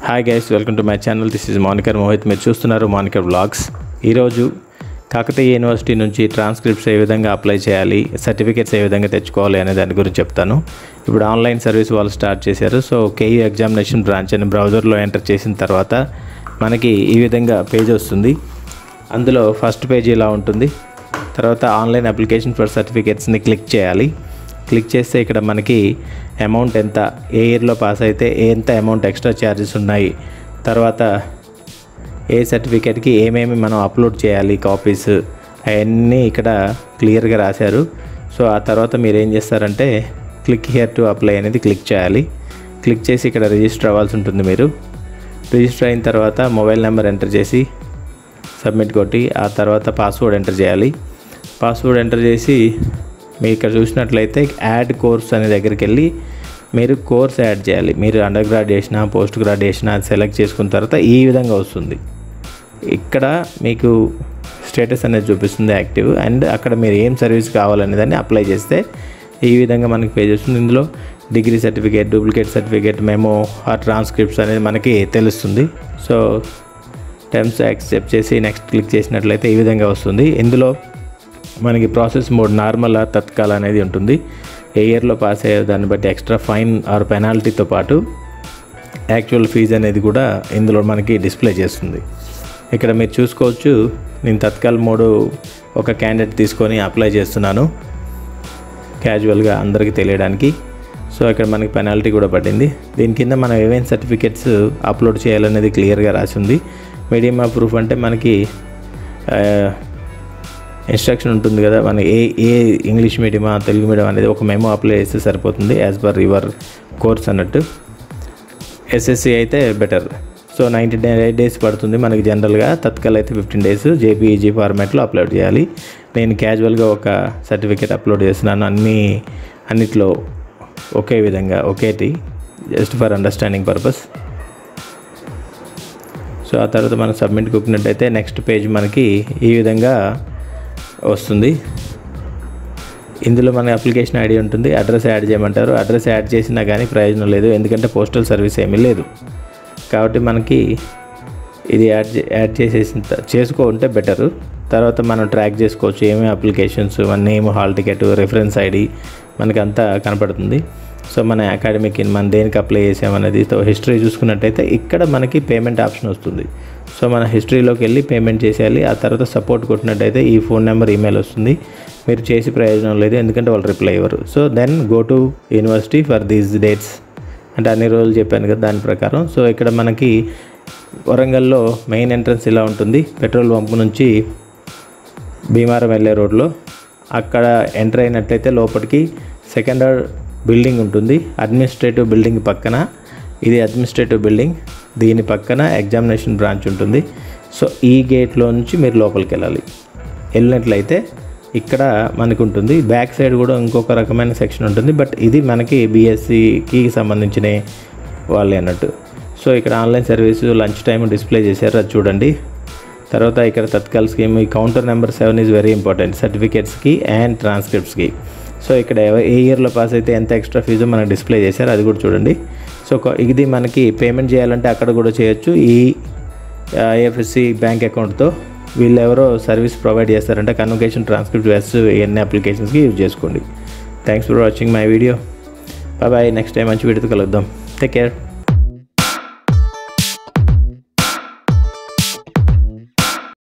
hi guys welcome to my channel this is Monikar Mohit మీరు చూస్తున్నారు Monikar blogs ఈరోజు కాకతీయ యూనివర్సిటీ నుంచి ట్రాన్స్క్రిప్ట్స్ ఏ విధంగా అప్లై చేయాలి సర్టిఫికేట్స్ ఏ విధంగా తెచ్చుకోవాలి అనే దాని గురించి చెప్తాను ఇప్పుడు ఆన్లైన్ సర్వీస్ వాళ్ళు స్టార్ట్ చేశారు సో కేయూ ఎగ్జామినేషన్ బ్రాంచ్ అని బ్రౌజర్లో ఎంటర్ చేసిన తర్వాత మనకి ఈ విధంగా పేజ్ వస్తుంది అందులో ఫస్ట్ పేజ్ ఇలా ఉంటుంది తర్వాత ఆన్లైన్ అప్లికేషన్ ఫర్ సర్టిఫికేట్స్ని క్లిక్ చేయాలి క్లిక్ చేస్తే ఇక్కడ మనకి అమౌంట్ ఎంత ఏ ఇయర్లో పాస్ అయితే ఎంత అమౌంట్ ఎక్స్ట్రా ఛార్జెస్ ఉన్నాయి తర్వాత ఏ సర్టిఫికేట్కి ఏమేమి మనం అప్లోడ్ చేయాలి కాపీస్ అవన్నీ ఇక్కడ క్లియర్గా రాశారు సో ఆ తర్వాత మీరు ఏం చేస్తారంటే క్లిక్ హియర్ టు అప్లై అనేది క్లిక్ చేయాలి క్లిక్ చేసి ఇక్కడ రిజిస్టర్ అవ్వాల్సి ఉంటుంది మీరు రిజిస్టర్ అయిన తర్వాత మొబైల్ నెంబర్ ఎంటర్ చేసి సబ్మిట్ కొట్టి ఆ తర్వాత పాస్వర్డ్ ఎంటర్ చేయాలి పాస్వర్డ్ ఎంటర్ చేసి మీరు ఇక్కడ చూసినట్లయితే యాడ్ కోర్స్ అనే దగ్గరికి వెళ్ళి మీరు కోర్స్ యాడ్ చేయాలి మీరు అండర్ గ్రాడ్ చేసినా పోస్ట్ గ్రాడ్ చేసినా అది సెలెక్ట్ చేసుకున్న తర్వాత ఈ విధంగా వస్తుంది ఇక్కడ మీకు స్టేటస్ అనేది చూపిస్తుంది యాక్టివ్ అండ్ అక్కడ మీరు ఏం సర్వీస్ కావాలనే దాన్ని అప్లై చేస్తే ఈ విధంగా మనకి పేజ్ వస్తుంది ఇందులో degree certificate duplicate certificate memo ఆ ట్రాన్స్క్రిప్ట్స్ అనేది మనకి తెలుస్తుంది సో టర్మ్స్ యాక్సెప్ట్ చేసి నెక్స్ట్ క్లిక్ చేసినట్లయితే ఈ విధంగా వస్తుంది ఇందులో మనకి process mode normal or Tatkal అనేది ఉంటుంది ఏ ఇయర్లో పాస్ అయ్యే దాన్ని బట్టి ఎక్స్ట్రా ఫైన్ ఆర్ పెనాల్టీతో పాటు యాక్చువల్ ఫీజు అనేది కూడా ఇందులో మనకి డిస్ప్లే చేస్తుంది ఇక్కడ మీరు చూసుకోవచ్చు నేను తత్కాల్ మోడు ఒక క్యాండిడేట్ తీసుకొని అప్లై చేస్తున్నాను క్యాజువల్గా అందరికీ తెలియడానికి సో ఇక్కడ మనకి పెనాల్టీ కూడా పడింది దీని కింద మనం ఏమేమి సర్టిఫికెట్స్ అప్లోడ్ చేయాలనేది క్లియర్గా రాసి ఉంది మీడియం ఆఫ్ ప్రూఫ్ అంటే మనకి ఇన్స్ట్రక్షన్ ఉంటుంది కదా మన ఏ ఏ ఇంగ్లీష్ మీడియమా తెలుగు మీడియం అనేది ఒక మెమో అప్లై చేస్తే సరిపోతుంది యాజ్ పర్ యువర్ కోర్స్ అన్నట్టు ఎస్ఎస్సి అయితే better so ninety eight days పడుతుంది మనకి జనరల్గా తత్కాల్ అయితే ఫిఫ్టీన్ డేస్ జేపీఈజీ ఫార్మాట్లో అప్లోడ్ చేయాలి నేను క్యాజువల్గా ఒక సర్టిఫికేట్ అప్లోడ్ చేస్తున్నాను అన్ని అన్నిట్లో ఒకే విధంగా ఒకేటి just for understanding purpose so ఆ తర్వాత మనం సబ్మిట్ కొట్టినట్టయితే నెక్స్ట్ పేజ్ మనకి ఈ విధంగా వస్తుంది ఇందులో మన అప్లికేషన్ ఐడి ఉంటుంది అడ్రస్ యాడ్ చేయమంటారు అడ్రస్ యాడ్ చేసినా కానీ ప్రయోజనం లేదు ఎందుకంటే పోస్టల్ సర్వీస్ ఏమీ లేదు కాబట్టి మనకి ఇది యాడ్ చే- యాడ్ చేసేసిన త- చేసుకుంటే బెటరు తర్వాత మనం ట్రాక్ చేసుకోవచ్చు ఏమేమి అప్లికేషన్స్ మన name hall ticket reference ID మనకి అంతా కనపడుతుంది సో మన అకాడమిక్ మన దేనికి అప్లై చేసామనేది సో హిస్టరీ చూసుకున్నట్టయితే ఇక్కడ మనకి పేమెంట్ ఆప్షన్ వస్తుంది సో మన హిస్టరీలోకి వెళ్ళి పేమెంట్ చేసేయాలి ఆ తర్వాత సపోర్ట్ కొట్టినట్టయితే ఈ ఫోన్ నెంబర్ ఈమెయిల్ వస్తుంది మీరు చేసి ప్రయోజనం లేదు ఎందుకంటే వాళ్ళు రిప్లై ఇవ్వరు so then go to university for these dates అంటే అన్ని రోజులు చెప్పాను కదా దాని ప్రకారం సో ఇక్కడ మనకి వరంగల్లో మెయిన్ ఎంట్రన్స్ ఇలా ఉంటుంది పెట్రోల్ పంప్ నుంచి భీమారం వెళ్ళే రోడ్లో అక్కడ ఎంటర్ అయినట్లయితే లోపలికి సెకండ్ బిల్డింగ్ ఉంటుంది అడ్మినిస్ట్రేటివ్ బిల్డింగ్ పక్కన ఇది అడ్మినిస్ట్రేటివ్ బిల్డింగ్ దీని పక్కన ఎగ్జామినేషన్ బ్రాంచ్ ఉంటుంది సో ఈ గేట్లో నుంచి మీరు లోపలికి వెళ్ళాలి వెళ్ళినట్లయితే ఇక్కడ మనకు ఉంటుంది బ్యాక్ సైడ్ కూడా ఇంకొక రకమైన సెక్షన్ ఉంటుంది బట్ ఇది మనకి బీఎస్సీకి సంబంధించిన వాళ్ళే అన్నట్టు సో ఇక్కడ online service lunch time display చేశారు అది చూడండి తర్వాత ఇక్కడ తత్కాల్ స్కీమ్ ఈ counter number seven is very important సర్టిఫికేట్స్కి అండ్ ట్రాన్స్క్రిప్ట్స్కి సో ఇక్కడ ఎవ- ఏ ఇయర్లో పాస్ అయితే ఎంత ఎక్స్ట్రా ఫీజు మనకు డిస్ప్లే చేశారు అది కూడా చూడండి సో కొ- ఇది మనకి పేమెంట్ చేయాలంటే అక్కడ కూడా చేయొచ్చు ఈ ఐఎఫ్ఎస్సి బ్యాంక్ అకౌంట్తో వీళ్ళు ఎవరో సర్వీస్ ప్రొవైడ్ చేస్తారంటే కన్వకేషన్ ట్రాన్స్క్రిప్ట్ వెస్ ఇవన్నీ అప్లికేషన్స్కి యూజ్ చేసుకోండి thanks for watching my video bye bye next time మంచి వీడియోతో కలుద్దాం టేక్ కేర్